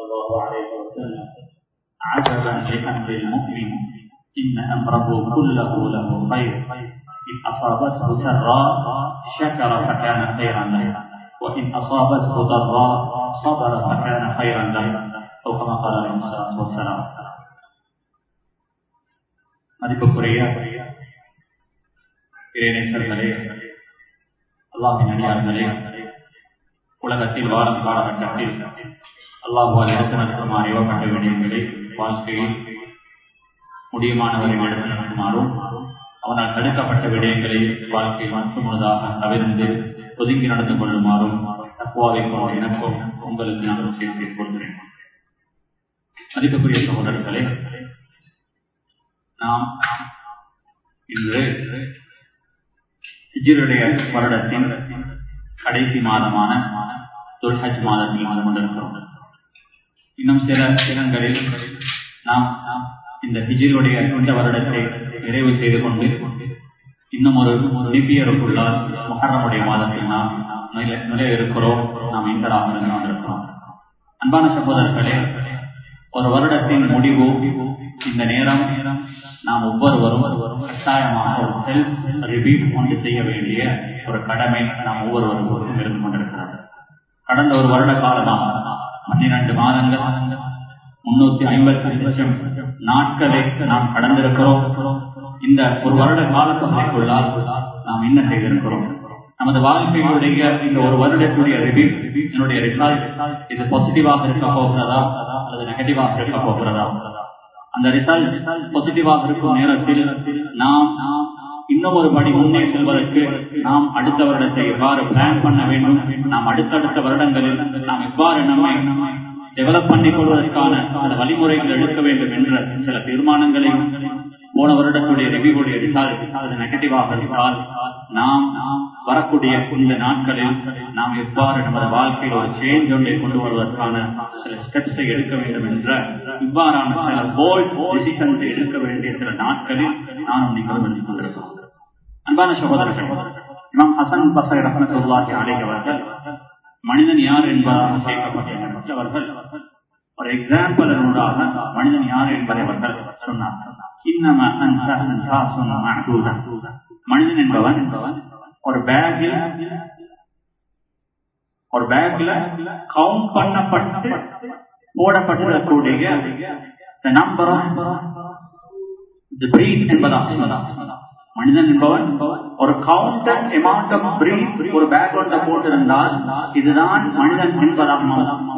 الله عليه وسلم عجبا لأمر المؤمن إن أمره كله له خير إن أصابته سراء شكر فكان خيرا له وإن أصابته ضراء صبر فكان خيرا له أو كما قال عليه الصلاة والسلام மதிப்புக்குரிய இறைநேசர்களே அல்லாஹின் அடியார்களே உலகத்தில் வாழும் காலகட்டத்தில் அல்லாஹுவால் எடுத்து நடத்துமாறு ஏவப்பட்ட விடயங்களை வாழ்க்கையில் முடியுமானவரை எடுத்து நடத்துமாறும் அவனால் தடுக்கப்பட்ட விடயங்களை வாழ்க்கையில் மற்றும் முழுதாக தவிர்த்து ஒதுங்கி நடந்து கொள்ளுமாறும் தக்குவாவை கொண்ட எனக்கும் உங்களுக்கு நான் சேர்த்து கொள்கிறேன் மதிப்புக்குரிய சகோதரர்களே நாம் இன்று ஹிஜருடைய வருடத்தின் கடைசி மாதமான துல்ஹஜ் மாதத்தில் வந்து கொண்டிருக்கிறோம் இன்னும் சில இடங்களில் நாம் இந்த ஹிஜருடைய இந்த வருடத்தை நிறைவு செய்து கொண்டு இன்னும் ஒரு நிபியருக்குள்ளால் மகரமுடைய மாதத்தில் நாம் நிலைய இருக்கிறோம் நாம் இந்தராக இருந்து கொண்டிருக்கிறோம் அன்பான சகோதரர்களே ஒரு வருடத்தின் முடிவு இந்த நேரம் நாம் ஒவ்வொருவரும் கட்டாயமாக ஒரு செல்ஃப் ரிவீட் கொண்டு செய்ய வேண்டிய ஒரு கடமை நாம் ஒவ்வொருவருக்கும் இருந்து கொண்டிருக்கிறது கடந்த ஒரு வருட காலமாக பன்னிரண்டு மாதங்கள் முன்னூத்தி ஐம்பத்தி லட்சம் நாட்களை நாம் கடந்திருக்கிறோம் இந்த ஒரு வருட காலத்துக்குள்ளால் நாம் என்ன செய்திருக்கிறோம் நமது வாழ்க்கையுடைய இந்த ஒரு வருடத்துடைய ரிவ்யூ என்னுடைய ரிசல்ட் இது பாசிட்டிவாக இருக்க போகிறதா அல்லது நெகட்டிவாக இருக்க போகிறதா அந்த ரிசல்ட் பாசிட்டிவாக இருக்கும் நேரத்தில் நாம் இன்னும் ஒரு படி முன்னே செல்வதற்கு நாம் அடுத்த வருடத்தை எவ்வாறு பிளான் பண்ண வேண்டும் நாம் அடுத்தடுத்த வருடங்களில் நாம் எவ்வாறு நம்மை டெவலப் பண்ணிக் கொள்வதற்கான சில வழிமுறைகள் எடுக்க வேண்டும் என்ற சில தீர்மானங்களை போன வருடத்துடைய ரிவியூடைய ரிசால்ட் அது நெகட்டிவாக இருந்தால் நாம் வரக்கூடிய இந்த நாட்களில் நாம் எவ்வாறு நமது வாழ்க்கையில் ஒரு சேஞ்ச் ஒன்றை கொண்டு வருவதற்கான சில ஸ்டெப்ஸை எடுக்க வேண்டும் என்ற இவ்வாறான சில போல்ட் டிசிஷன்ஸை எடுக்க வேண்டிய சில நாட்களில் நானும் நீங்களும் இருந்து கொண்டிருக்கிறோம் அன்பான சகோதரர்கள் இமாம் ஹசன் பசை ரஹமத்துல்லாஹி அலைகவர்கள் மனிதன் யார் என்பதாக கேட்கப்பட்ட அவர்கள் ஒரு எக்ஸாம்பிள் ஊடாக மனிதன் யார் என்பதை அவர்கள் சொன்னார்கள் மனிதன் என்பவன் ஒரு பேக்ல ஒரு பேக்ல கவுண்ட் பண்ணப்பட்டு போடப்பட்டிருக்கக்கூடிய நம்பர் என்பதாக மனிதன் என்பவன் ஒரு கவுண்டர் அமௌண்ட் ஆஃப் பிரீத் ஒரு பேக்ரவுண்ட போட்டிருந்தால் இதுதான் மனிதன் என்பதாக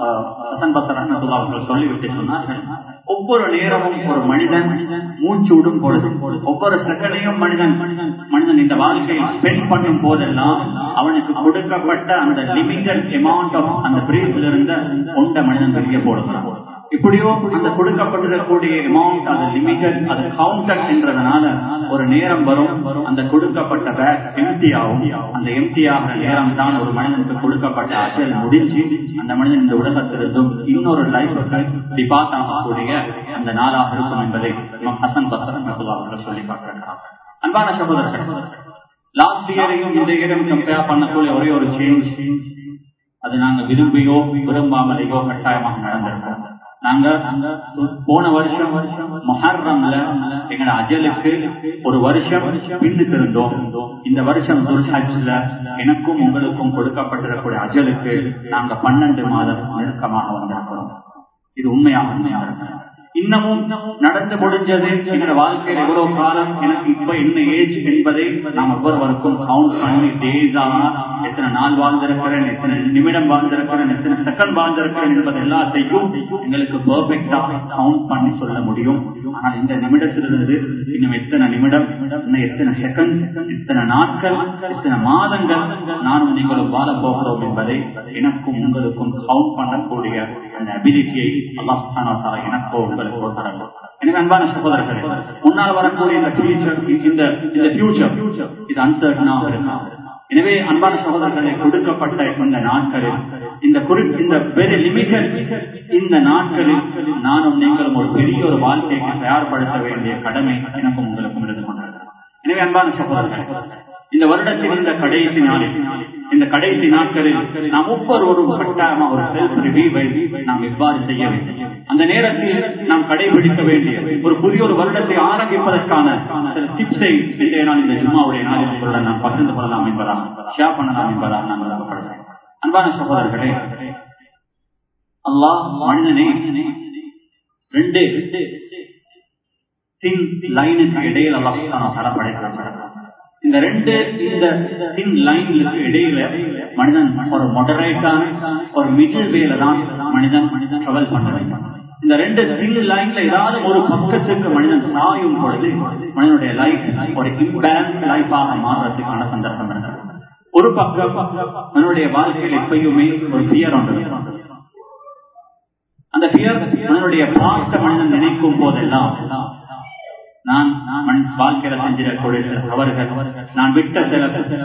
அவர்கள் சொல்லிவிட்டு சொன்னார்கள் ஒவ்வொரு நேரமும் ஒரு மனிதன் மூச்சு விடும் பொழுது ஒவ்வொரு செகண்டையும் மனிதன் மனிதன் இந்த வாழ்க்கையை ஸ்பெண்ட் பண்ணும் போதெல்லாம் அவனுக்கு கொடுக்கப்பட்ட அந்த லிமிட்டட் அமௌண்ட் ஆஃப் அந்த பிரீத்ல இருந்த கொண்ட மனிதன் வெளியே போடுகிறான் இப்படியோ அந்த கொடுக்கப்பட்டிருக்கக்கூடிய அமௌண்ட் அது லிமிட்டட் அது கவுண்டட் என்றதுனால ஒரு நேரம் வரும் அந்த கொடுக்கப்பட்ட பேக் எம்டி ஆகும் அந்த எம்டி ஆகிற நேரம் தான் ஒரு மனிதனுக்கு கொடுக்கப்பட்ட அச்சல் முடிஞ்சு அந்த மனிதன் இந்த உலகத்திலிருந்தும் இன்னொரு லைஃப் டிபார்ட் ஆகக்கூடிய அந்த நாளாக இருக்கும் என்பதை ஹசன் பசன் அவர்கள் சொல்லி காட்டுகிறார் அன்பான சகோதரர்கள் லாஸ்ட் இயரையும் இந்த இயரும் கம்பேர் பண்ணக்கூடிய ஒரே ஒரு சேஞ்ச் அது நாங்க விரும்பியோ விரும்பாமலேயோ கட்டாயமாக நடந்திருக்கோம் நாங்க போன வருஷம் மொஹர்ரம்ல எங்களோட அஜலுக்கு ஒரு வருஷம் பின்னுக்கு இருந்தோம் இந்த வருஷம் துல்ஹஜ்ல எனக்கும் உங்களுக்கும் கொடுக்கப்பட்டிருக்கக்கூடிய அஜலுக்கு நாங்க பன்னெண்டு மாதம் நெருக்கமாக வந்திருக்கிறோம் இது உண்மையாக உண்மையாக இன்னமும் நடந்து முடிஞ்சது என்னோட வாழ்க்கையில் எவ்வளவு காலம் எனக்கு இப்ப என்ன ஏஜ் என்பதை நாம் ஒவ்வொருவருக்கும் கவுண்ட் பண்ணி டேஸா எத்தனை நாள் வாழ்ந்திருக்கிறேன் எத்தனை நிமிடம் வாழ்ந்திருக்கிறேன் எத்தனை செகண்ட் வாழ்ந்திருக்கிறேன் என்பது எல்லாத்தையும் எங்களுக்கு பெர்ஃபெக்டா கவுண்ட் பண்ணி சொல்ல முடியும் ஆனால் இந்த நிமிடத்திலிருந்து இன்னும் எத்தனை நிமிடம் இன்னும் எத்தனை செகண்ட் எத்தனை நாட்கள் எத்தனை மாதங்கள் நானும் நீங்களும் வாழ போகிறோம் என்பதை எனக்கும் உங்களுக்கும் கவுண்ட் பண்ணக்கூடிய அந்த அபிலிட்டியை அல்லாஹ் எனக்கோ உங்களுக்கு கொடுக்கிறாங்க எனவே அன்பான சகோதரர்களே முன்னால் வரக்கூடிய இந்த ஃபியூச்சர் இந்த இந்த ஃபியூச்சர் இது அன்சர்டனாக இருக்காது எனவே அன்பான சகோதரர்களை கொடுக்கப்பட்ட இந்த நாட்களில் இந்த இந்த வெரி லிமிட்டட் இந்த நாட்களில் நானும் நீங்களும் ஒரு பெரிய ஒரு வாழ்க்கைக்கு தயார்படுத்த வேண்டிய கடமை எனக்கும் உங்களுக்கும் இருந்து கொண்டிருக்கிறோம் எனவே அன்பான சகோதரர்கள் இந்த வருடத்தில் இந்த கடைசி நாளில் இந்த கடைசி நாட்களில் நாம் ஒவ்வொருவரும் கட்டாயமா ஒரு செல்ஃப் ரிவியூவை நாம் எவ்வாறு செய்ய வேண்டும் அந்த நேரத்தில் நாம் கடைபிடிக்க வேண்டிய ஒரு புதிய ஒரு வருடத்தை ஆரம்பிப்பதற்கான சில டிப்ஸை இன்றைய நாள் இந்த ஜும்மாவுடைய நாளில் உங்களுடன் நாம் பகிர்ந்து கொள்ளலாம் என்பதாக ஷேர் பண்ணலாம் என்பதாக நான் விருப்பப்படுகிறேன் அன்பான சகோதரர்களே அல்லாஹ் மனிதனை ரெண்டு தின் லைனுக்கு இடையில் அல்லாஹ் தரப்படைக்கிறார் இந்த ரெண்டு இந்த தின் லைன்களுக்கு இடையில மனிதன் ஒரு மொடரேட்டான ஒரு மிடில் வேல தான் மனிதன் மனிதன் ட்ராவல் பண்ண வேண்டும் இந்த ரெண்டு தின் லைன்ல ஏதாவது ஒரு பக்கத்துக்கு மனிதன் சாயும் பொழுது மனிதனுடைய லைஃப் ஒரு இம்பேலன்ஸ் லைஃபாக மாறுறதுக்கான சந்தர்ப்பம் இருக்கிறது ஒரு பக்கம் மனிதனுடைய வாழ்க்கையில் எப்பயுமே ஒரு பியர் ஒன்று அந்த பியர் மனிதனுடைய பார்த்த மனிதன் நினைக்கும் போதெல்லாம் நான் மண் வாழ்க்கையில செஞ்சிடக்கூடிய சில தவறுகள் நான் விட்ட சில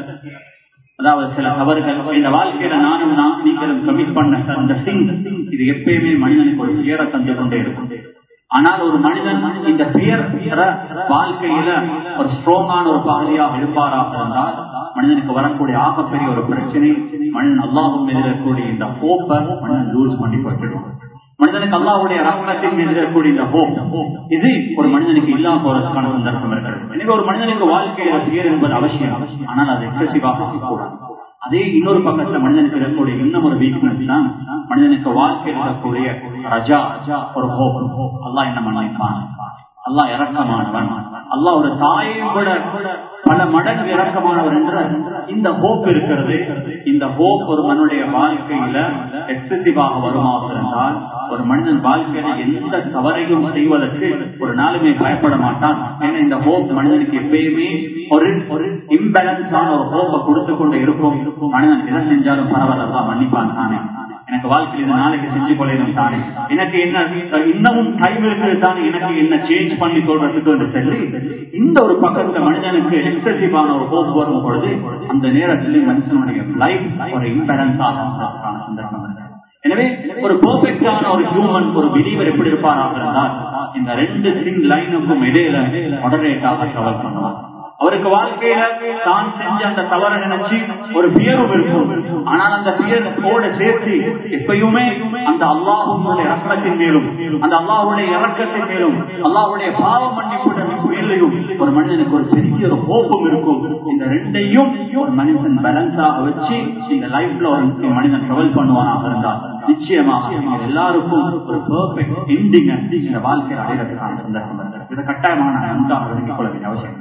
அதாவது சில தவறுகள் இந்த வாழ்க்கையில நானும் நான் நீங்களும் கமிட் பண்ண அந்த சிங் இது எப்பயுமே மனிதனுக்கு ஒரு பெயரை தந்து கொண்டே இருக்கும் ஆனால் ஒரு மனிதன் இந்த பெயர் வாழ்க்கையில ஒரு ஸ்ட்ராங்கான ஒரு பகுதியாக இருப்பாராக இருந்தால் மனிதனுக்கு வரக்கூடிய ஆகப்பெரிய ஒரு பிரச்சனை மனிதன் அல்லாஹும் எதிரக்கூடிய இந்த ஹோப்பை மனிதன் லூஸ் பண்ணி போட்டுடுவான் மனிதனுக்கு அல்லாவுடைய ரகத்தின் மீது இருக்கக்கூடிய இந்த ஹோப் இது ஒரு மனிதனுக்கு இல்லாம போறதுக்கான சந்தர்ப்பம் இருக்கிறது எனவே ஒரு மனிதனுக்கு வாழ்க்கையில பேர் என்பது அவசியம் ஆனால் அது எக்ஸசிவாக கூடாது அதே இன்னொரு பக்கத்துல மனிதனுக்கு இருக்கக்கூடிய இன்னும் ஒரு வீக்னஸ் தான் மனிதனுக்கு வாழ்க்கையில் இருக்கக்கூடிய ரஜா ஒரு ஹோப் அல்லா என்ன மன்னிப்பான் அல்லா இறக்கமானவன் அல்லா ஒரு தாயையும் விட பல மடங்கு இறக்கமானவர் என்ற இந்த ஹோப் இருக்கிறது இந்த ஹோப் ஒரு மனுடைய வாழ்க்கையில எக்ஸசிவாக வருமாக இருந்தால் ஒரு மனிதன் வாழ்க்கையில எந்த தவறையும் செய்வதற்கு ஒரு நாளுமே பயப்பட மாட்டான் ஏன்னா இந்த ஹோப் மனிதனுக்கு எப்பயுமே ஒரு ஒரு இம்பேலன்ஸான ஒரு ஹோப்பை கொடுத்து கொண்டு இருக்கும் மனிதன் எதை செஞ்சாலும் பரவாயில்ல மன்னிப்பான் தானே எனக்கு வாழ்க்கையில் இது நாளைக்கு செஞ்சு கொள்ளணும் தானே எனக்கு என்ன இன்னமும் டைம் இருக்குது தானே எனக்கு என்ன சேஞ்ச் பண்ணி சொல்றதுக்கு என்று சொல்லி இந்த ஒரு பக்கத்துல மனிதனுக்கு எக்ஸசிவான ஒரு ஹோப் வரும் பொழுது அந்த நேரத்திலே மனுஷனுடைய லைஃப் ஒரு இம்பேலன்ஸ் ஆகிறதுக்கான சந்தர்ப்பம் எனவே ஒரு பெர்ஃபெக்டான ஒரு ஹியூமன் ஒரு பிலீவர் எப்படி இருப்பாராக இருந்தால் இந்த ரெண்டு சிங் லைனுக்கும் இடையில மொடரேட்டாக ட்ராவல் பண்ணுவார் அவருக்கு வாழ்க்கையில தான் செஞ்ச அந்த தவறை நினைச்சு ஒரு பியரும் இருக்கும் ஆனால் அந்த பியரோட சேர்த்து எப்பயுமே அந்த அல்லாஹுடைய இறக்கத்தின் மேலும் அந்த அல்லாஹுடைய இறக்கத்தின் மேலும் அல்லாஹுடைய பாவ மன்னிப்புடன் மேலையும் ஒரு மனிதனுக்கு ஒரு பெரிய ஒரு கோபம் இருக்கும் இந்த ரெண்டையும் ஒரு மனுஷன் பேலன்ஸாக வச்சு இந்த லைஃப்ல ஒரு மனிதன் ட்ராவல் பண்ணுவானாக இருந்தால் நிச்சயமாக எல்லாருக்கும் ஒரு பெர்ஃபெக்ட் எண்டிங் இந்த வாழ்க்கையில் அடைகிறதுக்கான சந்தர்ப்பம் இதை கட்டாயமான நன்றாக விளங்கிக் கொள்ள வேண்டிய அவசியம்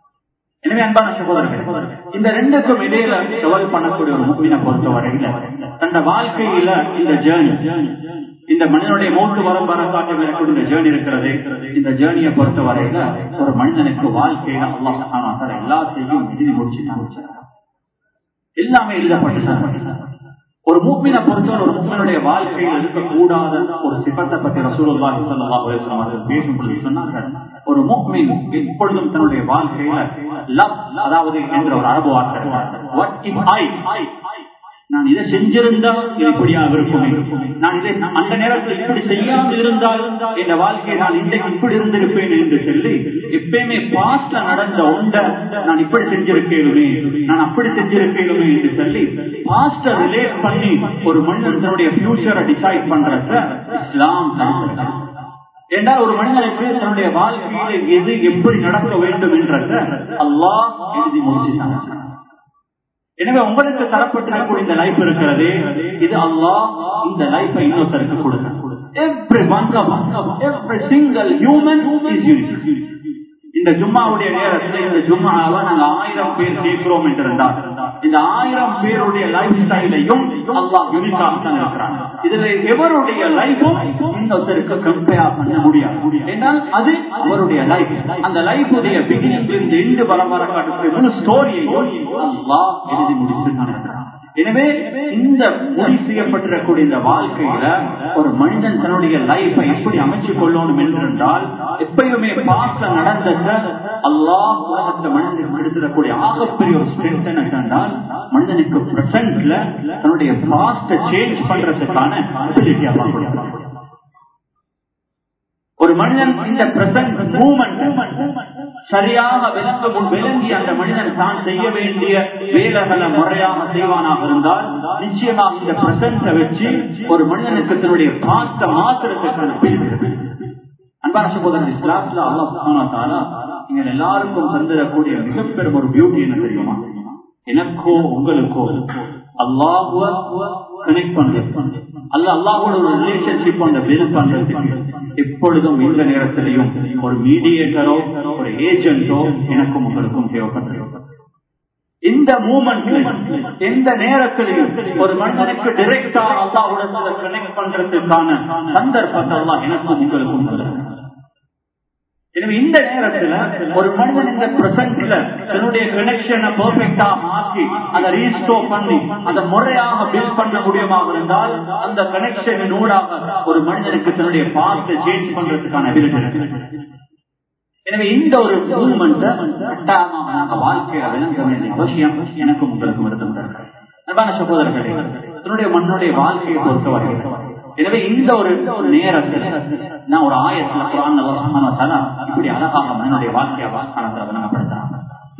எனவே அன்பான சகோதரர்கள் இந்த ரெண்டுக்கும் இடையில டெவலப் பண்ணக்கூடிய ஒரு முக்கிய பொறுத்தவரையில தந்த வாழ்க்கையில இந்த ஜேர்னி இந்த மனிதனுடைய மூன்று வரம் வர காட்டும் இந்த ஜேர்னி இருக்கிறது இந்த ஜேர்னியை பொறுத்தவரையில ஒரு மனிதனுக்கு வாழ்க்கையில அல்லாஹ் எல்லாத்தையும் எழுதி முடிச்சு எல்லாமே எழுதப்பட்டு ஒரு மூப்பினை பொறுத்தவரை ஒரு மூப்பினுடைய வாழ்க்கையில் இருக்கக்கூடாத ஒரு சிப்பத்தை பற்றி ரசூலுல்லாஹி ஸல்லல்லாஹு அலைஹி வஸல்லம் அவர்கள் பேசும் பொழுது சொன்னார்கள் ஒரு மூமின் எப்பொழுதும் தன்னுடைய வாழ்க்கையில லவ் அதாவது என்ற ஒரு அரபு வார்த்தை வாட் இஃப் ஐ நான் இதை செஞ்சிருந்தா இது இப்படியாக இருக்குமே நான் இதை அந்த நேரத்தில் இப்படி செய்யாமல் இருந்தால் என் வாழ்க்கையை நான் இன்றைக்கு இப்படி இருந்திருப்பேன் என்று சொல்லி எப்பயுமே பாஸ்ட்ல நடந்த ஒன்றை நான் இப்படி செஞ்சிருக்கேனுமே நான் அப்படி செஞ்சிருக்கேனுமே என்று சொல்லி பாஸ்ட ரிலேட் பண்ணி ஒரு மனிதன் தன்னுடைய ஃபியூச்சரை டிசைட் பண்றத இஸ்லாம் என்றால் ஒரு மனிதனுக்கு தன்னுடைய வாழ்க்கையில எது எப்படி நடக்க வேண்டும் என்றத அல்லாஹ் எழுதி முடிச்சுட்டாங்க எனவே உங்களுக்கு தரப்பட்டிருக்கக்கூடிய இந்த லைஃப் இருக்கிறது இது அல்லாஹ் இந்த லைஃபை இன்னொருத்தருக்கு கொடுக்க every one of us every single human is unique இந்த ஜும்மாவுடைய நேரத்தில் இந்த ஜும்மாவை நாங்க ஆயிரம் பேர் கேட்கிறோம் என்று இருந்தால் இந்த ஆயிரம் பேருடைய லைஃப் ஸ்டைலையும் அல்லாஹ் யூனிக்காக தான் இருக்கிறாங்க இதுல எவருடைய லைஃபும் இன்னொருத்தருக்கு கம்பேர் பண்ண முடியாது என்றால் அது அவருடைய லைஃப் அந்த லைஃபுடைய பிகினிங் இருந்து எண்டு வர வர காட்டுற ஸ்டோரியையும் அல்லாஹ் எழுதி முடித்து தான் இருக்கிறான் எனவே இந்த முடிவு செய்யப்பட்டிருக்கக்கூடிய இந்த வாழ்க்கையில ஒரு மனிதன் தன்னுடைய லைஃபை எப்படி அமைச்சு கொள்ளணும் என்றால் எப்பயுமே பாஸ்ட்ல நடந்தத அல்லாஹ் உலகத்தை மனிதனுக்கு எடுத்துடக்கூடிய ஆகப்பெரிய ஒரு ஸ்ட்ரென்த் என்ன என்றால் மனிதனுக்கு பிரசன்ட்ல தன்னுடைய பாஸ்ட சேஞ்ச் பண்றதுக்கான அபிலிட்டி அல்லாஹ் கொடுக்கிறான் ஒரு மனிதன் இந்த பிரசன்ட் மூமெண்ட் சரியாக விளங்கும் விளங்கி அந்த மனிதன் தான் செய்ய வேண்டிய வேலைகளை முறையாக செய்வானாக இருந்தால் நிச்சயமாக இந்த பிரசன்ஸை வச்சு ஒரு மனிதனுக்கு தன்னுடைய பார்த்த மாத்திரத்துக்கான பிரிவு அன்பான சகோதரன் இஸ்லாத்துல அல்லா சுகானா நீங்க எல்லாருக்கும் தந்திரக்கூடிய மிக பெரும் ஒரு பியூட்டி என்ன தெரியுமா எனக்கோ உங்களுக்கோ அல்லாஹுவ கனெக்ட் பண்றது அல்ல அல்லாஹோட ஒரு ரிலேஷன்ஷிப் அந்த பில்ட் பண்றதுக்கு எப்பொழுதும் இந்த நேரத்திலையும் ஒரு மீடியேட்டரோ ஒரு ஏஜென்டோ எனக்கும் உங்களுக்கும் தேவைப்படுறது இந்த மூமெண்ட்ல எந்த நேரத்திலையும் ஒரு மனிதனுக்கு டிரெக்டா அல்லாஹுடன் கனெக்ட் பண்றதுக்கான சந்தர்ப்பத்தை அல்லாஹ் எனக்கும் உங்களுக்கும் நல்லது எனவே இந்த நேரத்துல ஒரு மனிதன் இந்த பிரசன்ட்ல தன்னுடைய கனெக்ஷனை பெர்ஃபெக்டா மாற்றி அதை ரீஸ்டோர் பண்ணி அதை முறையாக பில்ட் பண்ண முடியுமாக இருந்தால் அந்த கனெக்ஷன் ஊடாக ஒரு மனிதனுக்கு தன்னுடைய பார்த்து சேஞ்ச் பண்றதுக்கான அபிலிட்டி எனவே இந்த ஒரு மூவ்மெண்ட் கட்டாயமாக நாங்க வாழ்க்கையில விளங்க வேண்டிய அவசியம் எனக்கும் உங்களுக்கும் இருக்கின்றது அன்பான சகோதரர்களே தன்னுடைய மண்ணுடைய வாழ்க்கையை பொறுத்தவரை எனவே இந்த ஒரு நேரத்தில் நான் ஒரு ஆயத்துல குரான் இப்படி அழகாக மனுடைய வாழ்க்கையை வாக்காளத்தில் விளங்கப்படுத்துறாங்க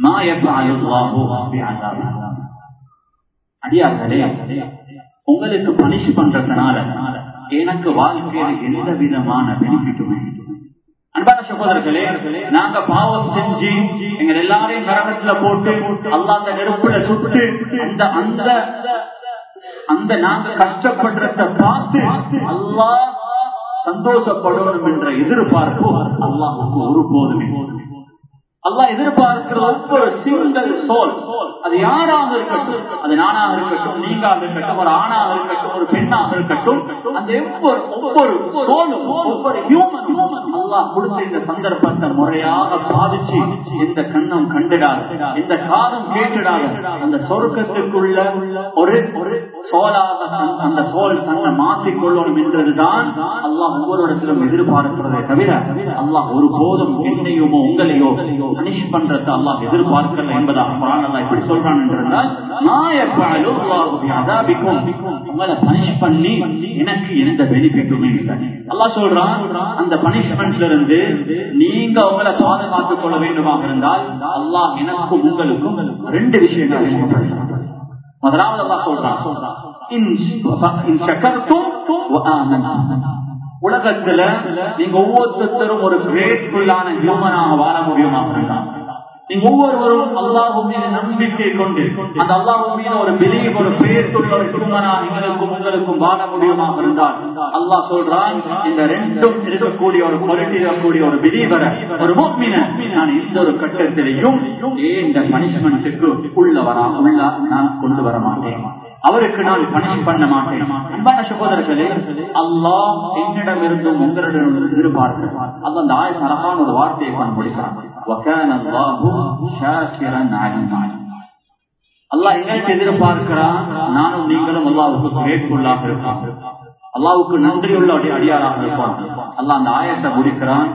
அடியார்களே உங்களுக்கு பனிஷ் பண்றதுனால எனக்கு வாழ்க்கையில எந்த விதமான பெனிஃபிட்டுமே அன்பான சகோதரர்களே நாங்க பாவம் செஞ்சு எங்க எல்லாரையும் நரகத்துல போட்டு அல்லாத நெருப்புல சுட்டு அந்த அந்த அந்த நாங்க கஷ்டப்படுறத பார்த்து அல்லா சந்தோஷப்படணும் என்ற எதிர்பார்ப்பு அல்லாஹுக்கு ஒருபோதுமே அல்லா எதிர்பார்க்கிற ஒவ்வொரு சிங்கிள் சோல் அது யாராக இருக்கட்டும் அது நானாக இருக்கட்டும் நீங்காக இருக்கட்டும் ஒரு ஆணாக இருக்கட்டும் ஒரு பெண்ணாக இருக்கட்டும் அந்த ஒவ்வொரு ஒவ்வொரு சோலும் ஒவ்வொரு ஹியூமன் அல்லாஹ் கொடுத்த இந்த சந்தர்ப்பத்தை முறையாக பாதிச்சு எந்த கண்ணும் கண்டிடாது இந்த காதும் கேட்டிடாது அந்த சொருக்கத்துக்குள்ள ஒரு ஒரு சோலாக அந்த சோல் தன்னை மாற்றிக் கொள்ளணும் என்றதுதான் அல்லாஹ் ஒவ்வொருடத்திலும் எதிர்பார்க்கிறதை தவிர அல்லாஹ் ஒரு போதும் என்னையுமோ உங்களையோ பனிஷ் பண்றத அல்லாஹ் எதிர்பார்க்கல என்பதாக குரான் அல்லாஹ் எப்படி சொல்றான் என்றால் உங்களை பனிஷ் பண்ணி எனக்கு எந்த பெனிஃபிட்டுமே இல்லை அல்லாஹ் சொல்றான் அந்த பனிஷ்மெண்ட்ல இருந்து நீங்க உங்களை பாதுகாத்துக் கொள்ள வேண்டுமாக இருந்தால் அல்லாஹ் எனக்கும் உங்களுக்கும் ரெண்டு விஷயங்கள் முதலாவது அல்லாஹ் சொல்றான் உலகத்துல நீங்க ஒவ்வொருத்தரும் ஒரு கிரேட்ஃபுல்லான ஹியூமனாக வாழ முடியுமாக இருந்தாங்க நீங்க ஒவ்வொருவரும் அல்லாஹு மீது நம்பிக்கை கொண்டு அந்த அல்லாஹு மீது ஒரு பிலீவ் ஒரு பேசுள்ள ஒரு ஹியூமனா எங்களுக்கும் உங்களுக்கும் வாழ முடியுமாக இருந்தால் அல்லாஹ் சொல்றான் இந்த ரெண்டும் இருக்கக்கூடிய ஒரு குவாலிட்டி இருக்கக்கூடிய ஒரு பிலீவரை ஒரு முக்மின நான் இந்த ஒரு கட்டத்திலையும் ஏன் இந்த பனிஷ்மெண்ட்டுக்கு உள்ள வரா உள்ள நான் கொண்டு வர மாட்டேன் அவருக்கு நான் பணிஷ் பண்ண மாட்டேன் அன்பான சகோதரர்களே அல்லாஹ் என்னிடம் இருந்தும் உங்களிடம் எதிர்பார்க்கிறார் அல்ல அந்த ஆய அழகான ஒரு வார்த்தையை கொண்டு முடிக்கிறான் அல்லாஹ் எங்களுக்கு எதிர்பார்க்கிறான் நானும் நீங்களும் அல்லாவுக்கு கிரேட்ஃபுல்லாக இருப்போம் அல்லாவுக்கு நன்றியுள்ள அடியாராக இருப்பான் அல்லாஹ் அந்த ஆயத்தை முடிக்கிறான்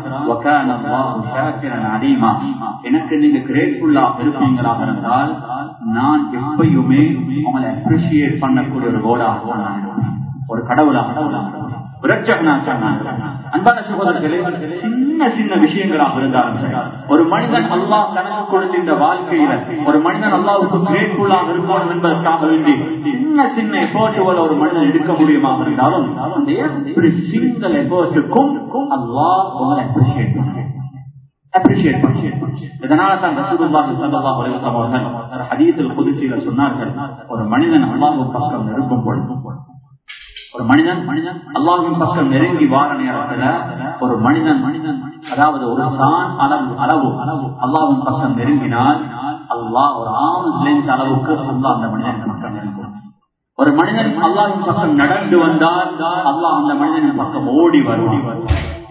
எனக்கு நீங்க கிரேட்ஃபுல்லாக இருப்பீங்களாக இருந்தால் நான் எப்பயுமே உங்களை அப்ரிசியேட் பண்ணக்கூடிய ஒரு கோடாக நான் இருப்பேன் ஒரு கடவுளாக அன்பான சகோதரர்களே சின்ன சின்ன விஷயங்களாக இருந்தாலும் ஒரு மனிதன் அல்லாஹ் தனக்கு கொடுத்த இந்த வாழ்க்கையில ஒரு மனிதன் அல்லாவுக்கு கிரேட்ஃபுல்லாக இருக்கணும் என்பதற்காக வேண்டி சின்ன சின்ன எஃபர்ட்டுகளை ஒரு மனிதன் எடுக்க முடியுமாக இருந்தாலும் அந்த எப்படி சிங்கிள் எஃபர்ட்டுக்கும் அல்லாஹ் உங்களை அப்ரிசியேட் பண்ணுறேன் அப்ரிஷியேட் இதனால தான் ரசூலுல்லாஹி ஸல்லல்லாஹு அலைஹி வஸல்லம் அவர்கள் ஹதீஸில் குதுசியில சொன்னார்கள் ஒரு மனிதன் அல்லாஹ்வின் பக்கம் நெருங்கும் பொழுது ஒரு மனிதன் மனிதன் அல்லாஹின் பக்கம் நெருங்கி வார நேரத்துல ஒரு மனிதன் மனிதன் அதாவது ஒரு சான் அளவு அளவு அளவு அல்லாஹின் பக்கம் நெருங்கினால் அல்லாஹ் ஒரு ஆம் லென்ஸ் அளவுக்கு அல்லாஹ் அந்த மனிதன் பக்கம் நெருங்கும் ஒரு மனிதன் அல்லாஹின் பக்கம் நடந்து வந்தால் அல்லாஹ் அந்த மனிதனின் பக்கம் ஓடி வருவான்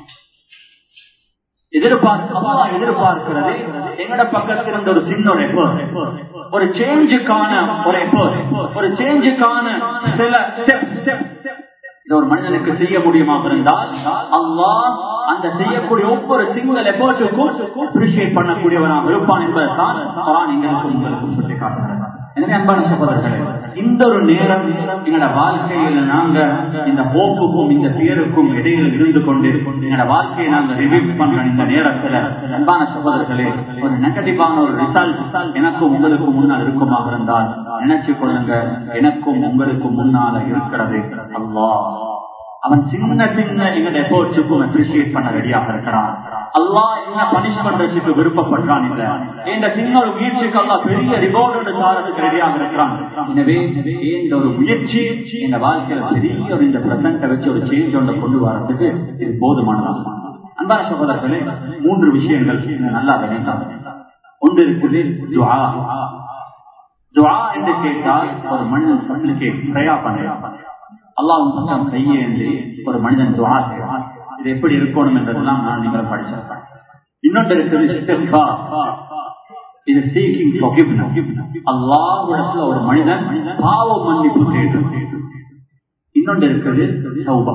எதிர்பார்க்க எதிர்பார்க்கிறது எங்கட பக்கத்தில் இருந்த ஒரு சின்ன ஒரு எஃபர்ட் ஒரு சேஞ்சுக்கான ஒரு எஃபர்ட் ஒரு சேஞ்சுக்கான சில இது ஒரு மனிதனுக்கு செய்ய முடியுமாக இருந்தால் அல்லாஹ் அந்த செய்யக்கூடிய ஒவ்வொரு சிங்கிள் எஃபர்ட்டுக்கும் அப்ரிஷியேட் பண்ணக்கூடியவனாக இருப்பான் என்பதுதான் எங்களுக்கு உங்களுக்கு சொல்லி காட்டுகிறார் எனவே அன்பான சகோதரர்களே இந்த ஒரு நேரம் எங்களோட வாழ்க்கையில நாங்க இந்த ஹோப்புக்கும் இந்த பேருக்கும் இடையில இருந்து கொண்டு எங்களோட வாழ்க்கையை நாங்க ரிவ்யூ பண்ற இந்த நேரத்துல அன்பான சகோதரர்களே ஒரு நெகட்டிவான ஒரு ரிசல்ட் எனக்கும் உங்களுக்கு முன்னால் இருக்குமாக இருந்தால் நினைச்சு கொள்ளுங்க எனக்கும் உங்களுக்கும் முன்னால இருக்கிறது அல்லாஹ் அவன் சின்ன சின்ன எங்களுடைய எஃபோர்ட்ஸுக்கும் அப்ரிசியேட் பண்ண ரெடியாக இருக்கிறான் அல்லாஹ் என்ன பனிஷ் பண்றதுக்கு விருப்பப்படுறான் இல்ல இந்த சின்ன ஒரு முயற்சிக்கு அல்லா பெரிய ரிவார்டு சாரத்துக்கு ரெடியாக இருக்கிறான் எனவே இந்த ஒரு முயற்சி இந்த வாழ்க்கையில பெரிய ஒரு இந்த பிரசன்ட வச்சு ஒரு சேஞ்ச் ஒன்றை கொண்டு வரதுக்கு இது போதுமானதாக அன்பான சகோதரர்களே மூன்று விஷயங்கள் நல்லா விளைந்தாங்க ஒன்று இருக்குது துவா துவா என்று கேட்டால் ஒரு மனிதன் சப்ளிகேட் பிரயா பண்ண அல்லாஹ் பக்கம் கையேந்தி ஒரு மனிதன் துவா செய்வான் இது எப்படி இருக்கணும் என்றதெல்லாம் நான் நீங்கள் படிச்சிருக்கேன் இன்னொன்று இருக்குது இது சீக்கிங் அல்லாஹ்விடத்துல ஒரு மனிதன் பாவ மன்னிப்பு கேட்கும் இன்னொன்று இருக்குது சௌபா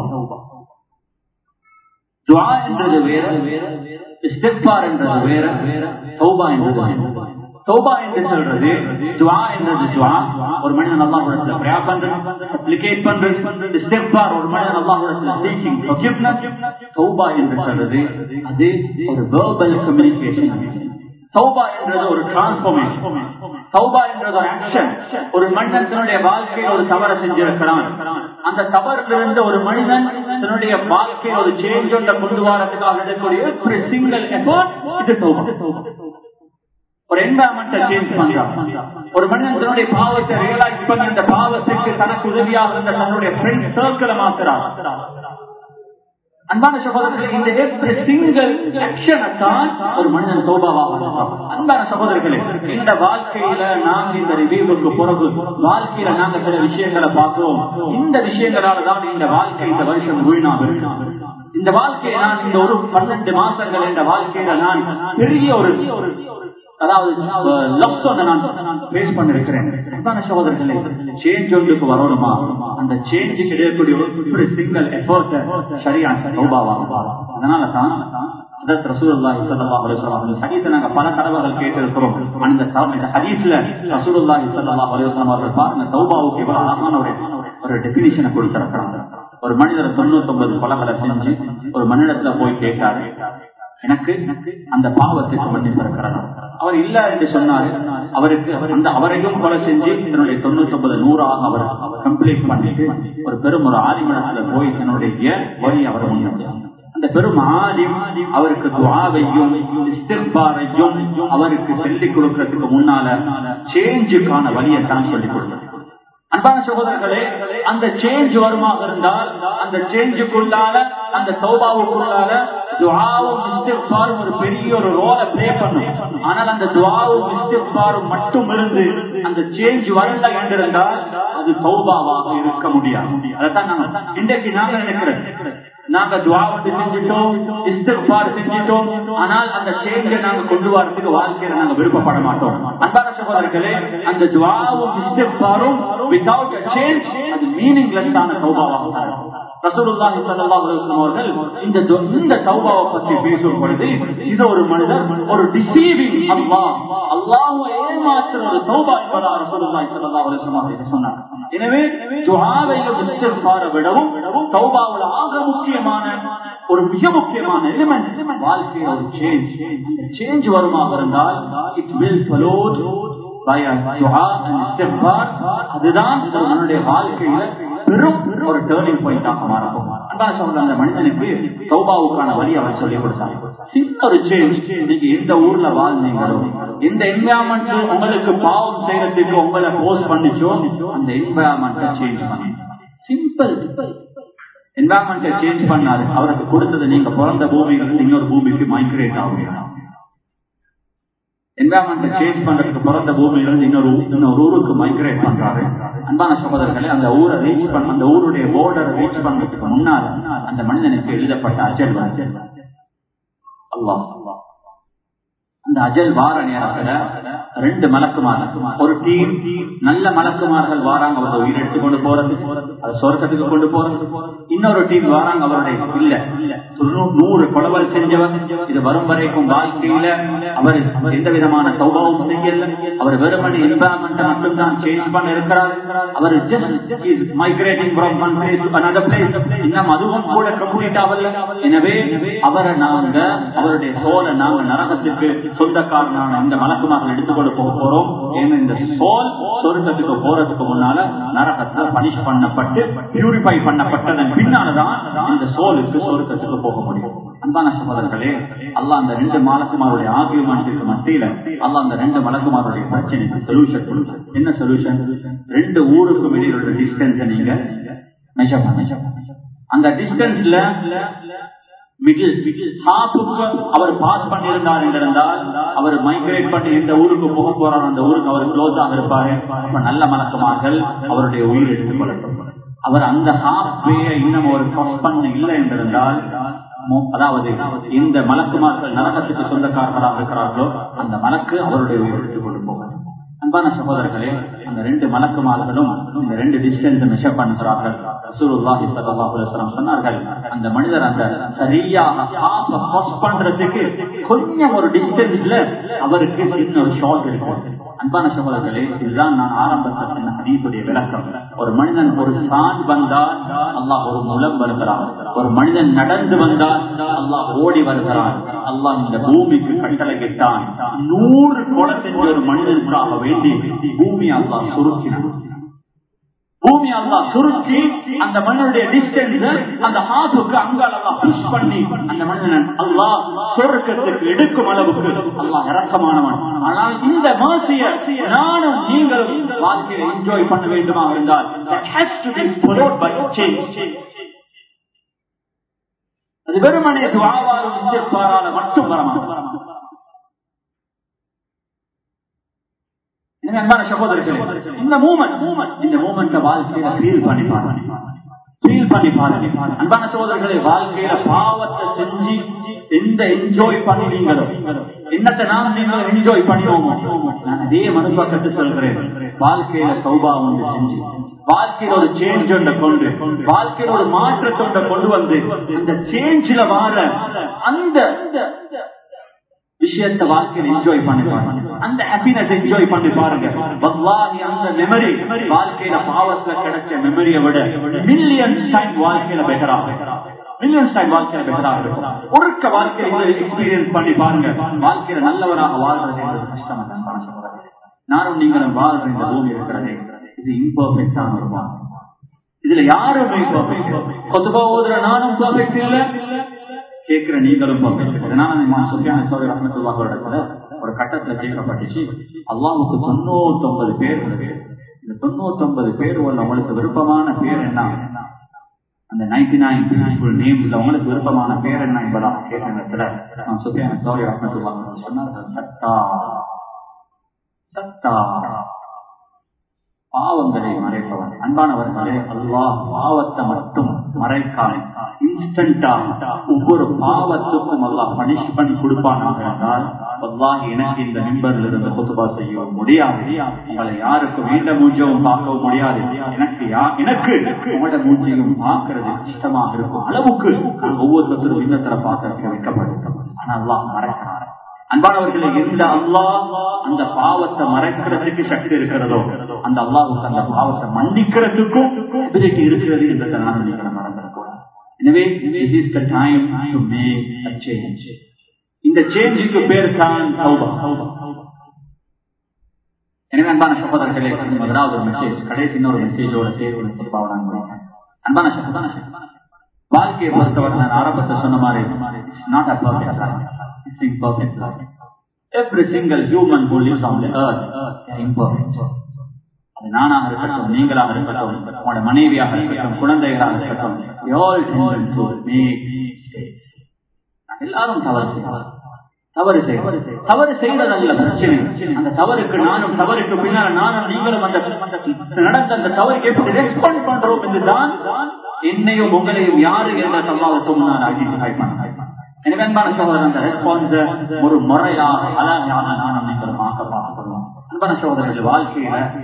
துவா என்றது வேற இஸ்திக்பார் என்றது வேற சௌபா என்றது வேற தௌபா என்று சொல்றது துவா என்றது துவா ஒரு மனிதன் அல்லாஹ்விடத்துல பிரயா பண்றது அப்ளிகேட் பண்றது இஸ்திக்பார் ஒரு மனிதன் அல்லாஹ்விடத்துல சீக்கிங் ஃபர்கிவ்னஸ் தௌபா என்று சொல்றது அது ஒரு வெர்பல் கம்யூனிகேஷன் தௌபா என்றது ஒரு டிரான்ஸ்பர்மேஷன் தௌபா என்றது ஒரு ஆக்ஷன் ஒரு மனிதன் தன்னுடைய வாழ்க்கையில் ஒரு தவறை செஞ்சிருக்கிறான் அந்த தவறிலிருந்து ஒரு மனிதன் தன்னுடைய வாழ்க்கையில் ஒரு சேஞ்ச் ஒன்றை கொண்டு வரதுக்காக எடுக்கக்கூடிய சிங்கிள் எஃபர்ட் இது தௌபா ஒரு என்வரன்மெண்ட்டை சேஞ்ச் பண்றான் ஒரு மனிதன் தன்னுடைய பாவத்தை ரியலைஸ் பண்ணி அந்த பாவத்துக்கு தனக்கு உதவியாக இருந்த தன்னுடைய ஃப்ரெண்ட் சர்க்கிளை மாத்துறான் அன்பான சகோதரர்கள் இந்த எவ்ரி சிங்கிள் ஆக்ஷனை தான் ஒரு மனிதன் சோபாவாக அன்பான சகோதரர்களே இந்த வாழ்க்கையில நாங்க இந்த ரிவியூவுக்கு பிறகு வாழ்க்கையில நாங்க சில விஷயங்களை பார்க்கிறோம் இந்த விஷயங்களால தான் இந்த வாழ்க்கை இந்த வருஷம் வீணாக இருக்கு இந்த வாழ்க்கையை நான் இந்த ஒரு பன்னெண்டு மாசங்கள் இந்த வாழ்க்கையில நான் பெரிய ஒரு அதாவது லக்ஸ் ஒன்று நான் பேஸ் பண்ணிருக்கிறேன் சகோதரர்களே சேஞ்ச் ஒன்றுக்கு வரணுமா அந்த சேஞ்சுக்கு கிடையக்கூடிய ஒரு சிங்கிள் எஃபர்ட் சரியான சௌபாவாக அதனால தான் நாங்க பல தடவைகள் கேட்டிருக்கிறோம் அந்த ஹதீஸ்ல ரசூலுல்லாஹி ஸல்லல்லாஹு அலைஹி வஸல்லம் அவர்கள் பாருங்க தௌபாவுக்கு எவ்வளவு அழகான ஒரு ஒரு டெபினிஷனை கொடுத்திருக்கிறாங்க ஒரு மனிதர் தொண்ணூத்தி ஒன்பது கொலைகளை செஞ்சு ஒரு மனிதத்துல போய் கேட்டாரு எனக்கு அந்த பாவத்துக்கு மன்னிப்பு இருக்கிறார் அவர் இல்ல என்று சொன்னார் அவருக்கு அந்த அவரையும் கொலை செஞ்சு தன்னுடைய தொண்ணூத்தி ஒன்பது நூறாக அவர் கம்ப்ளீட் பண்ணிட்டு ஒரு பெரும் ஒரு ஆதிமனத்துல போய் தன்னுடைய வழி அவர் முன்னாடி அந்த பெரும் ஆலிம் அவருக்கு துவாவையும் இஸ்திர்பாரையும் அவருக்கு சொல்லிக் கொடுக்கறதுக்கு முன்னால சேஞ்சுக்கான வழியை தான் சொல்லிக் கொடுத்தார் அன்பான சகோதரர்களே அந்த சேஞ்ச் வருமாக இருந்தால் அந்த சேஞ்சுக்குள்ளால அந்த தௌபாவுக்குள்ளால துவாவும் இஸ்திஃபாரும் ஒரு பெரிய ஒரு ரோலை பிளே பண்ணும் ஆனால் அந்த துவாவும் இஸ்திஃபாரும் மட்டும் இருந்து அந்த சேஞ்ச் வரல என்றிருந்தால் அது தௌபாவாக இருக்க முடியாது அதைத்தான் நாங்க இன்றைக்கு நாங்க நினைக்கிறோம் நாங்க துவா வந்து செஞ்சிட்டோம் இஸ்திஃபார் செஞ்சிட்டோம் ஆனால் அந்த சேஞ்சை நாங்க கொண்டு வரதுக்கு வாழ்க்கையில நாங்க விருப்பப்பட மாட்டோம் அன்பான சகோதரர்களே அந்த துவாவும் இஸ்திஃபாரும் வித்தவுட் சேஞ்ச் அது மீனிங்லெஸ் ஆன சௌபாவாக ரசூலுல்லாஹி ஸல்லல்லாஹு அலைஹி வஸல்லம் அவர்கள் இந்த இந்த தௌபாவை பற்றி பேசும் பொழுது இது ஒரு மனிதர் ஒரு டிசீவிங் அல்லாஹ் அல்லாஹ் ஏமாத்துற ஒரு தௌபா என்பதா ரசூலுல்லாஹி ஸல்லல்லாஹு அலைஹி வஸல்லம் அவர்கள் சொன்னார் எனவே துஆவையும் இஸ்திக்பாரை விடவும் தௌபாவுல ஆக முக்கியமான ஒரு மிக முக்கியமான எலிமெண்ட் வாழ்க்கையில் ஒரு சேஞ்ச் சேஞ்ச் வருமாக இருந்தால் இட் வில் ஃபாலோ அதுதான் நம்மளுடைய வாழ்க்கையில பெரும் ஒரு டேர்னிங் பாயிண்டாக மாறும் அதான் சொல்ற அந்த மனிதனுக்கு சௌபாவுக்கான வழி அவர் சொல்லிக் கொடுத்தாங்க சின்ன ஒரு சேஞ்ச் நீங்க எந்த ஊர்ல வாழ்ந்தீங்களோ எந்த என்வரான்மெண்ட் உங்களுக்கு பாவம் செய்யறதுக்கு உங்களை போஸ்ட் பண்ணிச்சோ அந்த என்வரான்மெண்ட்டை சேஞ்ச் பண்ணி சிம்பிள் என்வரான்மெண்ட்டை சேஞ்ச் பண்ணாரு அவருக்கு கொடுத்தது நீங்க பிறந்த பூமியிலிருந்து இன்னொரு பூமிக்கு மைக்ரேட் ஆகுங்க என்வரான்மெண்ட் சேஞ்ச் பண்றதுக்கு பிறந்த பூமியில இருந்து இன்னொரு இன்னொரு ஊருக்கு மைக்ரேட் பண்றாரு அன்பான சகோதரர்களே அந்த ஊரை ரீச் பண்ண அந்த ஊருடைய போர்டரை ரீச் பண்றதுக்கு முன்னால் அந்த மனிதனுக்கு எழுதப்பட்ட அஜல் அல்லாஹ் அந்த அஜல் வார நேரத்துல ரெண்டு மலக்குமார்கள் ஒரு டீம் நல்ல மலக்குமார்கள் வாராங்க அவர்கள் உயிர் எடுத்துக்கொண்டு போறது அது சொர்க்கத்துக்கு கொண்டு போறது இன்னொரு டீம் வராங்க அவருடைய இல்ல நூறு கொலவல் செஞ்சவர் இது வரும் வரைக்கும் வாழ்க்கையில அவர் எந்த விதமான சௌபாவும் செய்யல அவர் வெறுமனே என்வரான்மெண்ட் மட்டும் தான் சேஞ்ச் பண்ண இருக்கிறார் அவர் just migrating from one place to another place இன்னும் அதுவும் கூட கம்ப்ளீட் ஆகல எனவே அவரை நாங்க அவருடைய சோலை நாங்க நரகத்துக்கு சொந்தக்காரனான இந்த மலக்குமார்கள் எடுத்துக்கொண்டு போக போறோம் ஏன்னா இந்த சோல் சொர்க்கத்துக்கு போறதுக்கு முன்னால நரகத்துல பனிஷ் பண்ணப்பட்டு பியூரிஃபை பண்ணப்பட்டதன் பின்னால்தான் இந்த சோலுக்கு சொர்க்கத்துக்கு போக முடியும் அன்பான சகோதரர்களே அல்லா அந்த ரெண்டு மலக்குமாருடைய ஆகியமானத்துக்கு மத்தியில அல்லா அந்த ரெண்டு மலக்குமாருடைய பிரச்சனைக்கு சொல்யூஷன் கொடுத்து என்ன சொல்யூஷன் ரெண்டு ஊருக்கு வெளியில் உள்ள டிஸ்டன்ஸ் நீங்க மெஷர் பண்ண அந்த டிஸ்டன்ஸ்ல மிடில் ஹாஃபுக்கு அவர் பாஸ் பண்ணியிருந்தார் என்றிருந்தால் அவர் மைக்ரேட் பண்ணி எந்த ஊருக்கு போக போறார் அந்த ஊருக்கு அவர் க்ளோஸ் ஆக இருப்பாரு அப்ப நல்ல மலக்குமார்கள் அவருடைய உயிர் எடுத்துக் கொள்ளட்டும் அவர் அந்த ஹாஃப் வேயை இன்னும் ஒரு cross பண்ண இல்லை என்றிருந்தால் மோ- அதாவது இந்த மலக்குமார்கள் நரகத்துக்கு சொந்தக்காரர்களாக இருக்கிறார்களோ அந்த மலக்கு அவருடைய உயிர் எடுத்துக் கொண்டு போவார் அன்பான சகோதரர்களே அந்த ரெண்டு மலக்குமார்களும் இந்த ரெண்டு டிஸ்டன்ஸ் மெஷர் பண்ணுகிறார்கள் ரசூலுல்லாஹி ஸல்லல்லாஹு அலைஹி வஸல்லம் சொன்னார்கள் அந்த மனிதர் அந்த சரியாக half அ cross பண்றதுக்கு கொஞ்சம் ஒரு டிஸ்டன்ஸ்ல அவருக்கு சின்ன ஒரு ஷார்ட் இருக்கு அன்பான சகோதரர்களே இதுதான் நான் ஆரம்பத்தில் சொன்ன ஹதீஸுடைய விளக்கம் ஒரு மனிதன் ஒரு சான் வந்தால் அல்லாஹ் ஒரு முலம் வருகிறான் ஒரு மனிதன் நடந்து வந்தால் அல்லாஹ் ஓடி வருகிறான் அல்லாஹ் இந்த பூமிக்கு கட்டளையிட்டான் நூறு கொலை செஞ்ச ஒரு மனிதனுக்காக வேண்டி பூமி அல்லாஹ் சுருக்கினான் பூமி அல்லா சுருக்கி அந்த மனிதனுடைய டிஸ்டன்ஸ் அந்த ஹாஃபுக்கு அங்கால் அல்லா புஷ் பண்ணி அந்த மனிதன் அல்லாஹ் சொர்க்கத்துக்கு எடுக்கும் அளவுக்கு அல்லாஹ் இறக்கமானவன் ஆனால் இந்த மாசிய நானும் நீங்களும் வாழ்க்கையை என்ஜாய் பண்ண வேண்டுமா இருந்தால் that has to be followed by change. அது வெறுமனே துவாவாலும் இஸ்திக்பாரால மட்டும் வரமாட்டோம் எனவே அன்பான சகோதரர்களே இந்த மூமெண்ட் இந்த மூமெண்ட வாழ்க்கையில ஃபீல் பண்ணி பாருங்க ஃபீல் பண்ணி பாருங்க அன்பான சகோதரர்களே வாழ்க்கையில பாவத்தை செஞ்சு எந்த என்ஜாய் பண்ணினீங்களோ என்னத்தை நாம் நீங்களும் என்ஜாய் பண்ணினோமோ நான் அதே மறுபக்கத்து சொல்கிறேன் வாழ்க்கையில சௌபா ஒன்று செஞ்சு வாழ்க்கையில ஒரு சேஞ்ச் ஒன்றை கொண்டு வாழ்க்கையில ஒரு மாற்றத்தை ஒன்றை கொண்டு வந்து அந்த சேஞ்சில வார அந்த விஷயத்தை வாழ்க்கையில் என்ஜாய் பண்ணி பாருங்க அந்த ஹாப்பினஸ் என்ஜாய் பண்ணி பாருங்க வல்லாஹி அந்த மெமரி வாழ்க்கையில பாவத்துல கிடைச்ச மெமரியை விட மில்லியன் டைம் வாழ்க்கையில பெட்டராக மில்லியன் டைம் வாழ்க்கையில பெட்டராக இருக்கும் ஒருக்க வாழ்க்கையில எக்ஸ்பீரியன்ஸ் பண்ணி பாருங்க வாழ்க்கையில நல்லவராக வாழ்றது என்பது கஷ்டம் அல்ல நானும் நீங்களும் வாழ்ற இந்த பூமி இருக்கிறதே இது இம்பர்ஃபெக்டான ஒரு வாழ்க்கை இதுல யாருமே பர்ஃபெக்ட் கொத்துபா ஓதுற நானும் பர்ஃபெக்ட் இல்ல கேட்கிற நீங்களும் பர்ஃபெக்ட் இதனால இமாம் சுஃபியான் சௌரி ரஹ்மத்துல்லாஹோட இடத்துல ஒரு கட்டத்துல கேட்கப்பட்டுச்சு அல்லாஹ்வுக்கு தொண்ணூத்தி ஒன்பது பேர் இருக்கு இந்த தொண்ணூத்தி ஒன்பது பேர் உள்ள உங்களுக்கு விருப்பமான பேர் என்ன அந்த நைன்டி நைன் பியூட்டிஃபுல் நேம்ஸ்ல உங்களுக்கு விருப்பமான பேர் என்ன என்பதாக கேட்ட இடத்துல நான் சுஃபியான் சௌரி ரஹ்மத்துல்லாஹ் சொன்னார்கள் சத்தா சத்தா பாவங்களை மறைப்பவன் அன்பானவர்களே அல்லாஹ் பாவத்தை மட்டும் மறைக்காம இன்ஸ்டன்டா ஒவ்வொரு பாவத்துக்கும் அல்லாஹ் பனிஷ்மெண்ட் கொடுப்பானாக என்றால் அல்லாஹ் எனக்கு இந்த மெம்பர்ல இருந்து குத்துபா செய்யவும் முடியாது உங்களை யாருக்கு வேண்ட மூஞ்சவும் பார்க்கவும் முடியாது எனக்கு யா- எனக்கு உங்களோட மூஞ்சையும் பார்க்கறது கஷ்டமாக இருக்கும் அளவுக்கு நாங்கள் ஒவ்வொருத்தரும் இன்னத்துல பார்க்கறதுக்கு வைக்கப்படும் ஆனா அல்லாஹ் மறைக்கிறார் அன்பானவர்களே எந்த அல்லாஹ் அந்த பாவத்தை மறைக்கிறதுக்கு சக்தி இருக்கிறதோ அந்த அல்லாஹுக்கு அந்த பாவத்தை மன்னிக்கிறதுக்கும் எபிலிட்டி இருக்கிறது என்பதை நான் நீங்கள் மறந்துடக்கூடாது எனவே this is the time to make a change. இந்த சேஞ்சுக்கு பேர் தான் தௌபா. எனவே அன்பான சகோதரர்களே இது முதலாவது ஒரு மெசேஜ் கடைசி இன்னொரு மெசேஜோட சேர்வு பொதுவாக நான் முடிக்கிறேன். அன்பான சகோதரன் வாழ்க்கையை பொறுத்தவரை நான் ஆரம்பத்தில் சொன்ன மாதிரி not a perfect life it's imperfect life every single human who lives on the earth is imperfect அது நானாக இருக்கட்டும் நீங்களாக இருக்கட்டும் உங்களோட மனைவியாக இருக்கட்டும் குழந்தைகளாக இருக்கட்டும் we all tend to make mistakes. எல்லாரும் தவறு செய்வோம் தவறு செய்வது தவறு செய்வதல்ல பிரச்சனை அந்த தவறுக்கு நானும் தவறுக்கு பின்னால நானும் நீங்களும் அந்த அந்த நடந்த அந்த தவறுக்கு எப்படி ரெஸ்பாண்ட் பண்றோம் என்றுதான் என்னையும் உங்களையும் யாரு என்ற சம்பாவத்தும் நான் ஐடென்டிஃபை பண்ண எனவே அன்பான சகோதரன் அந்த ரெஸ்பான்ஸ் ஒரு முறையாக அழகாக நானும் நீங்களும் ஆக்க பார்க்கணும் அன்பான சகோதரர்கள் வாழ்க்கையில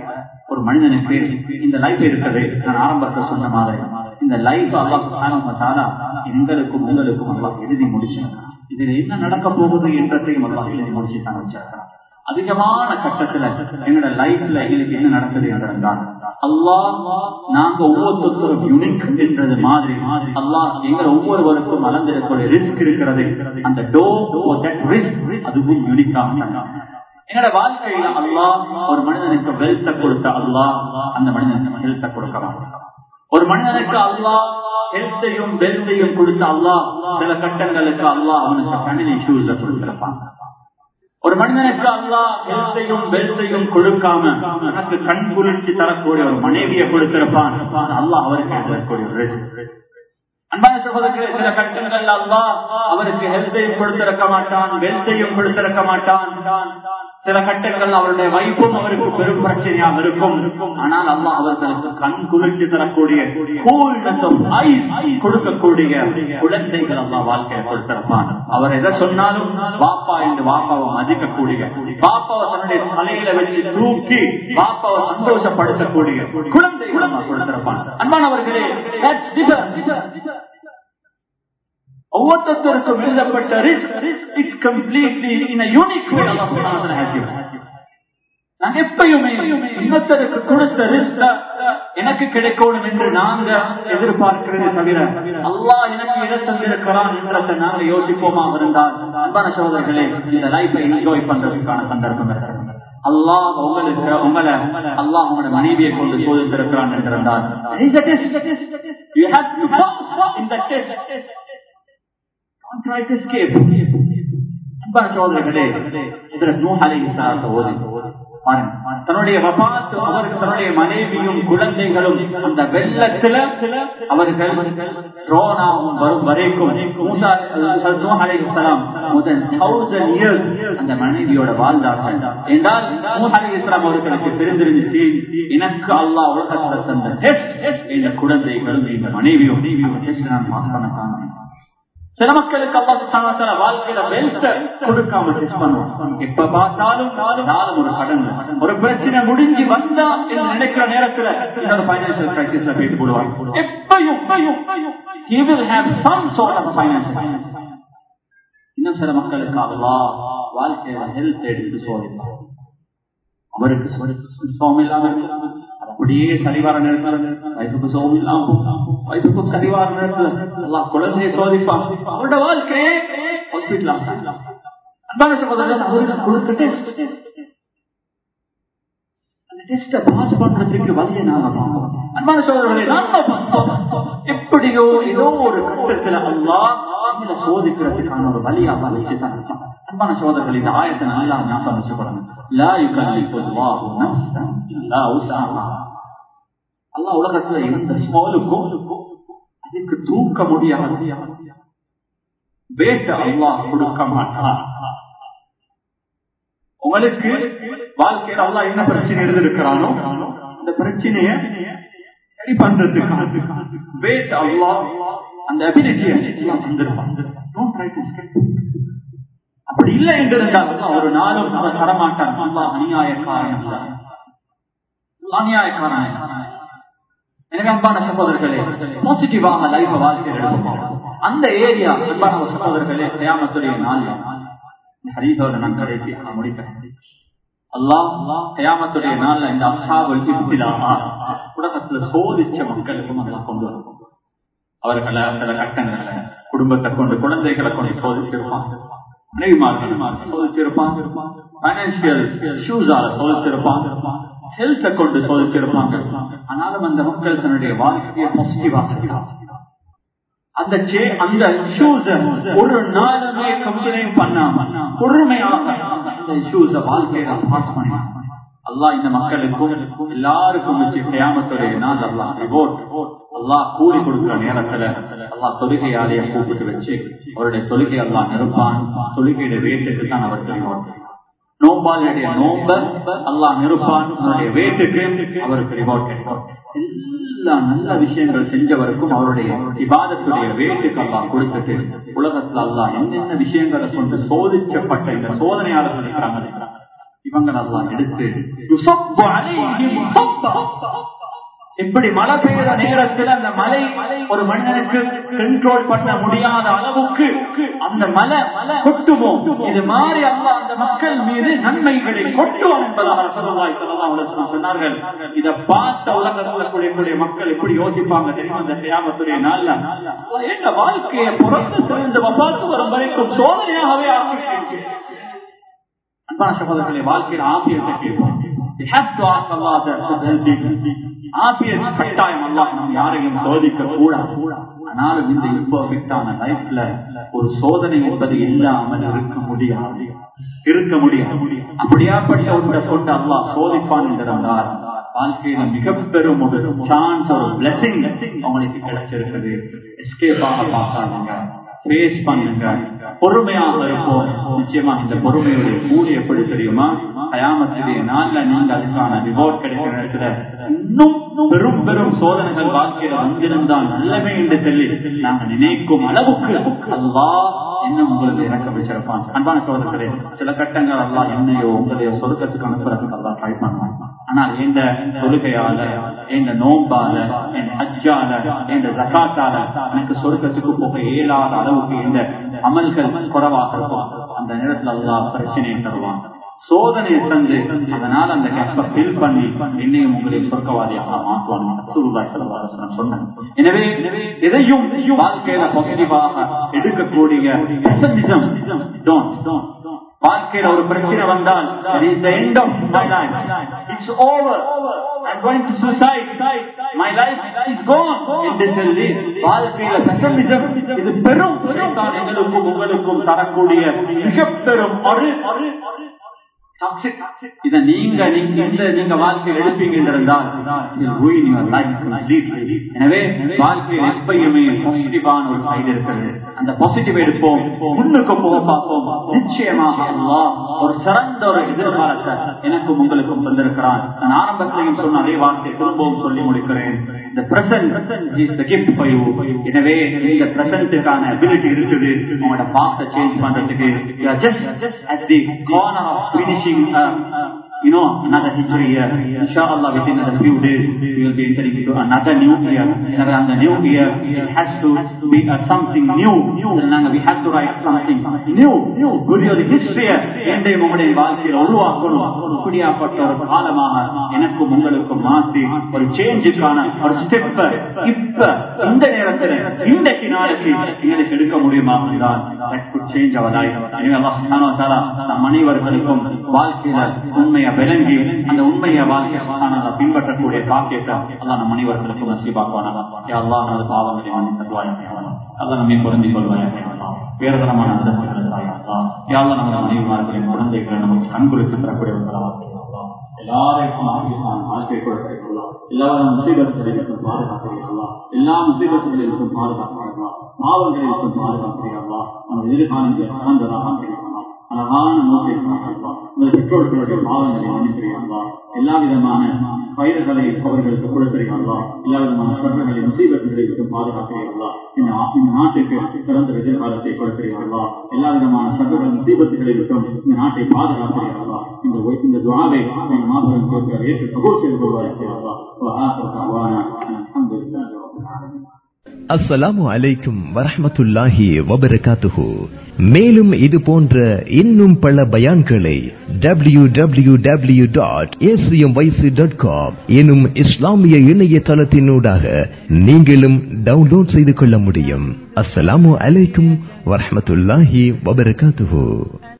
ஒரு மனிதனுக்கு இந்த லைஃப் இருக்குது நான் ஆரம்பத்தில் சொன்ன மாதிரி இந்த லைஃப் அல்லாஹ் எங்களுக்கும் உங்களுக்கும் அல்லாஹ் எழுதி முடிச்சிருக்கிறான் இதுல என்ன நடக்க போகுது என்றதையும் அல்லாஹ் எழுதி முடிச்சு தான் வச்சிருக்கிறான் அதிகமான கட்டத்துல எங்களோட லைஃப்ல எங்களுக்கு என்ன நடக்குது என்றால் அல்லாஹ் நாங்க ஒவ்வொருத்தரும் யூனிக் என்றது மாதிரி அல்லாஹ் எங்களை ஒவ்வொருவருக்கும் வளர்ந்திருக்கிற ரிஸ்க் இருக்கிறது அந்த டோ ரிஸ்க் அதுவும் யூனிக்காக என்னோட வாழ்க்கையில அல்லாஹ் ஒரு மனிதனுக்கு வெல்த்த கொடுத்த அல்லாஹ் அந்த மனிதனுக்கு ஹெல்த்த கொடுக்கலாம் ஒரு மனிதனுக்கு அல்லாஹ் ஹெல்த்தையும் வெல்த்தையும் கொடுத்த அல்லாஹ் சில கட்டங்களுக்கு அல்லாஹ் அவனுக்கு ஃபேமிலி இஷ்யூஸ் கொடுத்திருப்பான் ஒரு மனிதனுக்கு அல்லா ஹெல்த்தையும் வெல்த்தையும் கொடுக்காம எனக்கு கண் குளிர்ச்சி தரக்கூடிய ஒரு மனைவியை கொடுத்திருப்பான் அல்லாஹ் அவருக்கு தரக்கூடிய ஒரு அன்பான சகோதரர்களே சில கட்டங்கள் அல்லா அவருக்கு ஹெல்த்தையும் கொடுத்திருக்க மாட்டான் வெல்த்தையும் கொடுத்திருக்க மாட்டான் சில கட்டங்கள் அவருடைய வைப்பும் அவருக்கு பெரும் பிரச்சனையாக இருக்கும் ஆனால் அல்லா அவர்களுக்கு கண் குளிர்ச்சி தரக்கூடிய கொடுக்கக்கூடிய குழந்தைகள் அல்லா வாழ்க்கையை கொடுத்திருப்பான் அவர் எதை சொன்னாலும் வாப்பா என்று வாப்பாவை மதிக்கக்கூடிய பாப்பாவை தன்னுடைய தலையில வச்சு தூக்கி பாப்பாவை சந்தோஷப்படுத்தக்கூடிய குழந்தைகள் அல்லா கொடுத்திருப்பான் அன்பானவர்களே ஒவ்வொருத்தருக்கும் எழுதப்பட்ட risk completely in unique way நான் எப்பயுமே இன்னொருத்தருக்கு கொடுத்த ரிஸ்க் எனக்கு கிடைக்கணும் என்று நாங்க எதிர்பார்க்கிறது தவிர அல்லாஹ் எனக்கு எதை தந்திருக்கிறான் என்றதை நாங்க யோசிப்போமா இருந்தால் அன்பான சோதர்களே இந்த லைஃபை என்ஜாய் பண்றதுக்கான சந்தர்ப்பம் இருக்கிறது அல்லாஹ் உங்களுக்கு உங்களை அல்லாஹ் உங்களோட மனைவியை கொண்டு சோதித்திருக்கிறான் என்றிருந்தால் You have to pass in the test. Don't try to escape. அன்பான சோதரர்களே இதற்கு நூ அலை ஓதி தன்னுடைய வபாத்து அவருக்கு தன்னுடைய மனைவியும் குழந்தைகளும் அந்த வெள்ளத்துல அவர்கள் ரோனாவும் வரும் வரைக்கும் அந்த மனைவியோட வாழ்ந்தார்கள் என்றால் அலி இஸ்லாம் அவர்களுக்கு தெரிந்திருந்துச்சு எனக்கு அல்லா உலகத்துல தந்த இந்த குழந்தைகளும் இந்த மனைவியும் நான் மாசம் சில மக்களுக்கு அல்லா வாழ்க்கையில வெல்த்த கொடுக்காம டெஸ்ட் பண்ணுவோம் எப்ப பார்த்தாலும் நாளும் ஒரு கடன் ஒரு பிரச்சனை முடிஞ்சு வந்தா என்று நினைக்கிற நேரத்துல இன்னொரு பைனான்சியல் கிரைசிஸ்ல போயிட்டு போடுவாங்க எப்பயும் he will have some sort of financial இன்னும் சில மக்களுக்கு அல்லா வாழ்க்கையில ஹெல்த் எடுத்து சோதிப்பார் அவருக்கு சோகம் இல்லாம இருக்கலாம் அப்படியே சரிவார நேரத்தில் வயசுக்கு சோகம் இல்லாம வயசுக்கு சரிவார நேரத்தில் எல்லாம் குழந்தையை சோதிப்பான் அவரோட வாழ்க்கையே ஹாஸ்பிட்டல் அன்பான சகோதரர்கள் அவருக்கு கொடுத்துட்டு பாஸ் பண்றதுக்கு வழியை நாங்க பார்ப்போம் அன்பான சோதரர்களே எப்படியோ ஏதோ ஒரு கட்டத்துல அல்லா சோதிக்கிறதுக்கான ஒரு வழியா வலிச்சு தான் அன்பான சோதரர்கள் இந்த ஆயத்தை நல்லா ஞாபகம் வச்சுக்கணும் லா யுகல்லிஃபுல்லாஹு நஃப்ஸன் இல்லா உஸாஹா அல்லாஹ் உலகத்துல எந்த ஸ்மாலுக்கும் அதுக்கு தூக்க முடியாது வேட்ட அல்லாஹ் கொடுக்க மாட்டான் உங்களுக்கு வாழ்க்கையில் அல்லா என்ன பிரச்சனை எழுதிருக்கிறானோ அந்த பிரச்சனைய சரி பண்றதுக்கு வேட் அல்லா அந்த அபிலிட்டியை அப்படி இல்லை என்று இருந்தால் ஒரு நாளும் அவர் தரமாட்டான் அல்லா அநியாயக்காரன் அநியாயக்காரன் எனக்கு அன்பான சகோதரர்களே பாசிட்டிவாக லைஃப் வாழ்க்கையில் எடுப்போம் அந்த ஏரியா அன்பான சகோதரர்களே கயாமத்துடைய நாள் ஹரீசோட நான் கடைசியாக முடிக்கிறேன் அல்லாஹ் கயாமத்துடைய நாள்ல இந்த அசாபல் இப்திலாஹா உலகத்துல சோதிச்ச மக்களுக்கும் அதெல்லாம் கொண்டு வரும் அவர்களை சில கட்டங்களை குடும்பத்தை கொண்டு குழந்தைகளை கொண்டு சோதிச்சிருப்பாங்க மனைவிமார்கள் சோதிச்சிருப்பாங்க பைனான்சியல் ஷூஸால சோதிச்சிருப்பாங்க ஹெல்த்தை கொண்டு சோதிச்சிருப்பாங்க ஆனாலும் அந்த மக்கள் தன்னுடைய வாழ்க்கையை பாசிட்டிவா அந்த அந்த ஷூஸ ஒரு நாளுமே கம்பெனியும் பண்ணாம பொறுமையாக அந்த ஷூஸ வாழ்க்கையில பாஸ் பண்ணி அல்லாஹ் இந்த மக்களுக்கும் எல்லாருக்கும் வச்சு கயாமத்துடைய நாள் அல்லாஹ் ரிவோர்ட் அல்லாஹ் கூலி கொடுக்கிற நேரத்துல அல்லாஹ் தொழுகையாலேயே கூப்பிட்டு வச்சு அவருடைய தொழுகை அல்லாஹ் நிறுப்பான் தொழுகையுடைய வேட்டுக்கு தான் அவர் ரிவோர்ட் நோம்பாளுடைய நோம்ப அல்லாஹ் நிறுப்பான் அவருடைய வேட்டுக்கு அவருக்கு ரிவோர்ட் கிடைக்கும் எல்லா நல்ல விஷயங்கள் செஞ்சவருக்கும் அவருடைய விவாதத்துடைய வேட்டுக்கு அல்லா கொடுத்துட்டு உலகத்துல அல்லா என்னென்ன விஷயங்களை கொண்டு சோதிச்சப்பட்ட இந்த சோதனையாளர்கள் இருக்கிறாங்க இவங்களெல்லாம் எடுத்து யுசப்பு அலைஹிம் சப்பா. இப்படி மழை பெய்யுற நேரத்தில் அந்த மலை ஒரு மனிதனுக்கு கண்ட்ரோல் பண்ண முடியாத அளவுக்கு அந்த மலை கொட்டுவோம் இது மாதிரி அல்ல அந்த மக்கள் மீது நன்மைகளை கொட்டுவோம் என்பதாக ரசூலுல்லாஹி ஸல்லல்லாஹு அலைஹி வஸல்லம் சொன்னார்கள் இத பார்த்த உலகத்துல கூடிய மக்கள் எப்படி யோசிப்பாங்க தெரியுமா அந்த கியாமத்துடைய நாள்ல என்ன வாழ்க்கையை புறத்திலிருந்து வபாத்து வரும் வரைக்கும் சோதனையாகவே ஆகிட்டு அன்பான சகோதரர்களே வாழ்க்கையில் ஆபியத்தை கேட்போம் We have to ask Allah to help you. ஆபியத் கட்டாயம் அல்லாஹ் நாம் யாரையும் சோதிக்க கூடாது ஆனாலும் இந்த இம்பர்ஃபெக்டான லைஃப்ல ஒரு சோதனை என்பது இல்லாமல் இருக்க முடியாது இருக்க முடியாது அப்படியாப்பட்ட ஒன்றை கொண்டு அல்லாஹ் சோதிப்பான் என்றிருந்தார் வாழ்க்கையில மிக பெரும் ஒரு சான்ஸ் ஒரு பிளஸிங் உங்களுக்கு கிடைச்சிருக்குது எஸ்கேப் ஆக பார்க்காதீங்க பேஸ் பண்ணுங்க பொறுமையாக இருப்போம் நிச்சயமா இந்த பொறுமையுடைய கூலி எப்படி தெரியுமா கயாமத்துடைய நாள்ல நீங்க அதுக்கான ரிவார்ட் கிடைக்கிற நேரத்துல இன்னும் பெரும் பெரும் சோதனைகள் வாழ்க்கையில வந்திருந்தால் நல்லவே என்று சொல்லி நாங்க நினைக்கும் அளவுக்கு அல்லாஹ் இன்னும் உங்களுக்கு இறக்க வச்சிருப்பான் அன்பான சோதர்களே சில கட்டங்கள் எல்லாம் என்னையோ உங்களையோ சொர்க்கத்துக்கு அனுப்புறதுக்கு எல்லாம் ட்ரை பண்ணுவான் ஆனால் எந்த தொழுகையால எந்த நோம்பால என் ஹஜ்ஜால எந்த ஜக்காத்தால எனக்கு சொர்க்கத்துக்கு போக இயலாத அளவுக்கு எந்த அமல்கள் குறைவாக இருக்கும் அந்த நேரத்துல எல்லாம் பிரச்சனையை தருவான் சோதனையை தந்து அதனால் அந்த கேப்பை ஃபில் பண்ணி என்னையும் உங்களை சொர்க்கவாதியாக மாற்றுவான் சொன்னேன் எனவே எதையும் வாழ்க்கையில பாசிட்டிவாக எடுக்கக்கூடிய pessimism, don't, don't. வாழ்க்கையில ஒரு பிரச்சனை வந்தால் it is the end of my life. It's over. I'm going to suicide. My life is gone. என்று சொல்லி வாழ்க்கையில pessimism இது பெரும் தான் எங்களுக்கும் உங்களுக்கும் தரக்கூடிய மிக பெரும் ஒரு இத நீங்க நீங்க இந்த நீங்க வாழ்க்கையில் எடுப்பீங்க என்றிருந்தால் எனவே வாழ்க்கையில் எப்பயுமே பாசிட்டிவான ஒரு சைடு இருக்கிறது அந்த பாசிட்டிவ் எடுப்போம் முன்னுக்கு போக பார்ப்போம் நிச்சயமாக அல்லாஹ் ஒரு சிறந்த ஒரு எதிர்காலத்தை எனக்கும் உங்களுக்கும் தந்திருக்கிறான் நான் ஆரம்பத்திலையும் சொன்ன அதே வார்த்தை திரும்பவும் சொல்லி முடிக்கிறேன் இந்த present is the gift for you எனவே இந்த பிரசன்ட்டுக்கான அபிலிட்டி இருக்குது உங்களோட பாக்ஸை சேஞ்ச் பண்றதுக்கு just just at the corner of finishing you know, another hijri year. Inshallah, within a few days, we will be entering into another new year. And on the new year, it has to be uh, something new. And we have to write something new. Good year, history. என்னை உங்களுடைய வாழ்க்கையில் உருவாக்கணும் அப்படியாப்பட்ட ஒரு காலமாக எனக்கும் உங்களுக்கும் மாற்றி ஒரு சேஞ்சுக்கான ஒரு ஸ்டெப் இப்ப இந்த நேரத்தில் இன்றைக்கு நாளைக்கு எங்களுக்கு எடுக்க முடியுமா என்றால் that could change our life. எனவே அல்லாஹ் சுப்ஹானஹு வ தஆலா நம் அனைவர்களுக்கும் வாழ்க்கையில உண்மையை விளங்கி அந்த உண்மையை வாழ்க்கை சுப்ஹானல்லாஹ் பின்பற்றக்கூடிய பாக்கியத்தை அல்லாஹ் நம் அனைவர்களுக்கும் நசீபாக்குவானா யா அல்லாஹ் நமது பாவங்களை மன்னித்தருவாயாக அல்லாஹ் நம்மை பொருந்திக் கொள்வாயாக வேறுதரமான யாழ்லா நமது மனைவிமார்களின் குழந்தைகளை நமக்கு கண்குளித்து தரக்கூடியவர்களாக எல்லாரையும் ஆகியமான வாழ்க்கை கொடுக்கலாம் எல்லா முசீபத்துகளிலும் பாதுகாக்கிறீர்களா எல்லா முசீபத்துகளிலும் பாதுகாக்கிறீர்களா மாவங்களிலும் பாதுகாக்கிறீர்களா நமது எதிர்காலங்களை சிறந்ததாக ஆக்கிறீர்களா அழகான நோக்கில் உங்கள் பெற்றோர்களுடைய பாவங்களை மன்னிக்கிறீர்களா எல்லா விதமான பயிர்களை அவர்களுக்கு கொடுக்கிறீர்களா எல்லா விதமான சர்வர்களை முசீபத்துகளை விட்டு பாதுகாக்கிறீர்களா இந்த இந்த நாட்டுக்கு சிறந்த எதிர்காலத்தை கொடுக்கிறீர்களா எல்லா விதமான சர்வர்கள் முசீபத்துகளை விட்டும் இந்த நாட்டை பாதுகாக்கிறீர்களா இந்த இந்த துவாவை நீங்கள் மாபெரும் கொடுக்கிற ஏற்று கபூர் செய்து கொள்வார்களா அஸ்ஸலாமு அலைக்கும் வரஹமத்துல்லாஹி வபரகாத்துஹு மேலும் இது போன்ற இன்னும் பல பயான்களை W W W dot ACM YC dot com எனும் இஸ்லாமிய இணையதளத்தினூடாக நீங்களும் டவுன்லோட் செய்து கொள்ள முடியும் அஸ்ஸலாமு அலைக்கும் வரஹமத்துல்லாஹி வபரகாத்துஹு